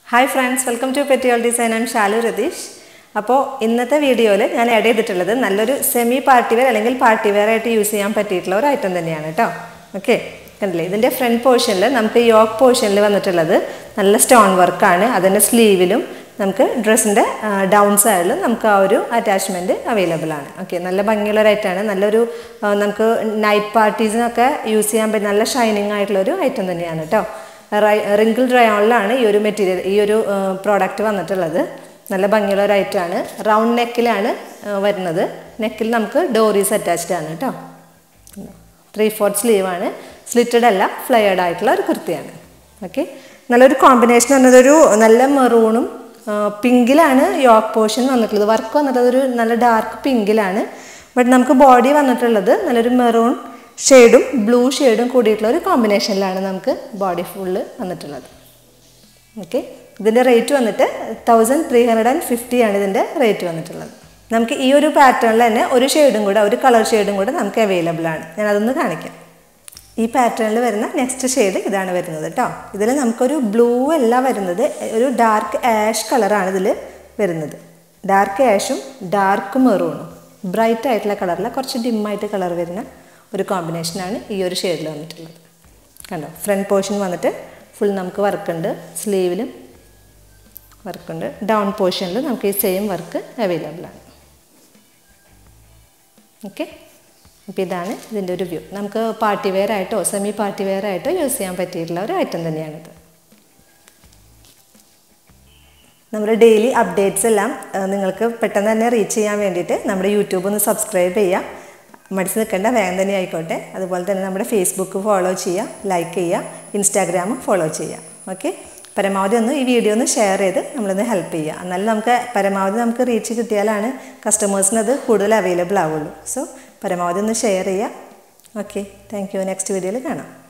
hi friends welcome to petiole design I'm Shalu Ratheesh അപ്പോൾ ഇന്നത്തെ വീഡിയോയിൽ ഞാൻ ആഡ് ചെയ്തിട്ടുള്ളത് നല്ലൊരു സെമി പാർട്ടി വെയർ അല്ലെങ്കിൽ പാർട്ടി വെയർ ആയിട്ട് യൂസ് ചെയ്യാൻ പറ്റിയിട്ടുള്ള ഒരു ഐറ്റം തന്നെയാണ് കേട്ടോ ഓക്കെ കണ്ടില്ലേ ഇതിൻ്റെ ഫ്രണ്ട് പോർഷനിൽ നമുക്ക് യോക്ക് പോർഷനിൽ വന്നിട്ടുള്ളത് നല്ല സ്റ്റോൺ വർക്കാണ് അതിൻ്റെ സ്ലീവിലും നമുക്ക് ഡ്രസ്സിൻ്റെ ഡൗൺ സൈഡിലും നമുക്ക് ആ ഒരു അറ്റാച്ച്മെൻറ്റ് അവൈലബിൾ ആണ് ഓക്കെ നല്ല ഭംഗിയുള്ള ഒരു ഐറ്റമാണ് നല്ലൊരു ആ, നമുക്ക് നൈറ്റ് പാർട്ടീസിനൊക്കെ യൂസ് ചെയ്യാൻ പറ്റുന്ന നല്ല ഷൈനിങ് ആയിട്ടുള്ള ഒരു ഐറ്റം തന്നെയാണ് കേട്ടോ റിങ്കിൾ ഡ്രയോണിലാണ് ഈ ഒരു മെറ്റീരിയൽ ഈ ഒരു പ്രോഡക്റ്റ് വന്നിട്ടുള്ളത് നല്ല ഭംഗിയുള്ള ഒരു ഐറ്റമാണ് റൗണ്ട് നെക്കിലാണ് വരുന്നത് നെക്കിൽ നമുക്ക് ഡോറീസ് അറ്റാച്ച്ഡ് ആണ് കേട്ടോ ത്രീ ഫോർത്ത് സ്ലീവാണ് സ്ലിറ്റഡ് അല്ല ഫ്ലയേർഡ് ആയിട്ടുള്ള ഒരു കുർത്തിയാണ് ഓക്കെ നല്ലൊരു കോമ്പിനേഷൻ വന്നതൊരു നല്ല മെറൂണും പിങ്കിലാണ് യോക്ക് പോർഷൻ വന്നിട്ടുള്ളത് വർക്ക് വന്നിട്ടുള്ളത് ഒരു നല്ല ഡാർക്ക് പിങ്കിലാണ് ബട്ട് നമുക്ക് ബോഡി വന്നിട്ടുള്ളത് നല്ലൊരു മെറൂൺ ഷെയ്ഡും ബ്ലൂ ഷെയ്ഡും കൂടിയിട്ടുള്ള ഒരു കോമ്പിനേഷനിലാണ് നമുക്ക് ബോഡി ഫുള്ള് വന്നിട്ടുള്ളത് ഓക്കെ ഇതിൻ്റെ റേറ്റ് വന്നിട്ട് thousand three hundred and fifty ആണ് ഇതിൻ്റെ റേറ്റ് വന്നിട്ടുള്ളത് നമുക്ക് ഈ ഒരു പാറ്റേണിൽ തന്നെ ഒരു ഷെയ്ഡും കൂടെ ഒരു കളർ ഷെയ്ഡും കൂടെ നമുക്ക് അവൈലബിൾ ആണ് ഞാൻ അതൊന്ന് കാണിക്കാം ഈ പാറ്റേണിൽ വരുന്ന നെക്സ്റ്റ് ഷെയ്ഡ് ഇതാണ് വരുന്നത് കേട്ടോ ഇതിൽ നമുക്കൊരു ബ്ലൂ അല്ല വരുന്നത് ഒരു ഡാർക്ക് ആഷ് കളറാണ് ഇതിൽ വരുന്നത് ഡാർക്ക് ആഷും ഡാർക്ക് മെറൂണും ബ്രൈറ്റ് ആയിട്ടുള്ള കളറിൽ കുറച്ച് ഡിമ്മായിട്ട് കളർ വരുന്ന ഒരു കോമ്പിനേഷനാണ് ഈ ഒരു ഷെയ്ഡിൽ വന്നിട്ടുള്ളത് കണ്ടോ ഫ്രണ്ട് പോർഷൻ വന്നിട്ട് ഫുൾ നമുക്ക് വർക്കുണ്ട് സ്ലീവിലും വർക്കുണ്ട് ഡൗൺ പോർഷനിൽ നമുക്ക് ഈ സെയിം വർക്ക് അവൈലബിൾ ആണ് ഓക്കെ അപ്പോൾ ഇതാണ് ഇതിൻ്റെ ഒരു വ്യൂ നമുക്ക് പാർട്ടി വെയർ ആയിട്ടോ സെമി പാർട്ടി വെയർ ആയിട്ടോ യൂസ് ചെയ്യാൻ പറ്റിയിട്ടുള്ള ഒരു ഐറ്റം തന്നെയാണിത് നമ്മുടെ ഡെയിലി അപ്ഡേറ്റ്സ് എല്ലാം ആ, നിങ്ങൾക്ക് പെട്ടെന്ന് തന്നെ റീച്ച് ചെയ്യാൻ വേണ്ടിയിട്ട് നമ്മുടെ യൂട്യൂബ് ഒന്ന് സബ്സ്ക്രൈബ് ചെയ്യുക മടിച്ച് നിൽക്കേണ്ട വേഗം തന്നെ ആയിക്കോട്ടെ അതുപോലെ തന്നെ നമ്മുടെ ഫേസ്ബുക്ക് ഫോളോ ചെയ്യുക ലൈക്ക് ചെയ്യുക ഇൻസ്റ്റാഗ്രാമും ഫോളോ ചെയ്യുക ഓക്കെ പരമാവധി ഒന്ന് ഈ വീഡിയോ ഒന്ന് ഷെയർ ചെയ്ത് നമ്മളൊന്ന് ഹെൽപ്പ് ചെയ്യുക എന്നാലും നമുക്ക് പരമാവധി നമുക്ക് റീച്ച് കിട്ടിയാലാണ് കസ്റ്റമേഴ്സിന് അത് കൂടുതൽ അവൈലബിൾ ആവുള്ളൂ സോ പരമാവധി ഒന്ന് ഷെയർ ചെയ്യുക ഓക്കെ താങ്ക് യു നെക്സ്റ്റ് വീഡിയോയിൽ കാണാം